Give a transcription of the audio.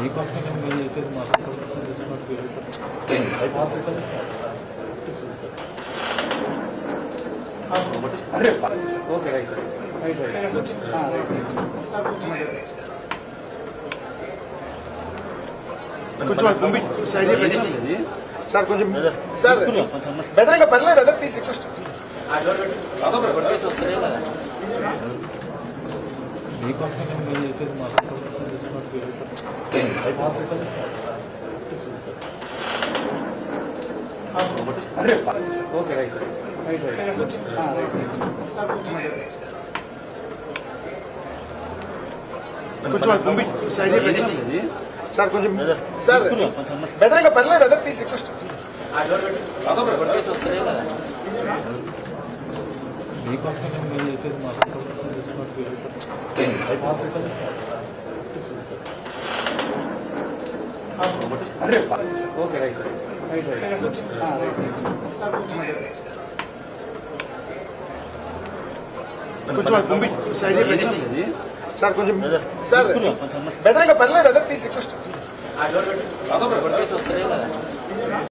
మీకోసం మేము చేసేది మా ప్రభుత్వం చేస్తున్నట్టు పెరుగుతుంది. ఓకే రైట్ రైట్ రైట్ కొంచెం అది పంపి సైడ్ పెట్టండి సార్ కొంచెం సార్ బెదరంగా పర్లేదు అదే ప్లీజ్ సిక్స్ మీకోసం మేము చేసేది మా ప్రభుత్వం చేస్తున్నట్టు పెరుగుతుంది. ఓకే రైట్ రైట్ రైట్ కొంచెం అది పంపి సైడ్ పెట్టండి సార్ కొంచెం సార్ బెదరంగా పర్లేదు అదే ప్లీజ్ సిక్స్ మీకోసం మేము చేసేది మా ప్రభుత్వం చేస్తున్నట్టు పెరుగుతుంది. ఓకే రైట్ రైట్ రైట్ కొంచెం అది పంపి సైడ్ పెట్టండి సార్ కొంచెం సార్ బెదరంగా పర్లేదు అదే ప్లీజ్ సిక్స్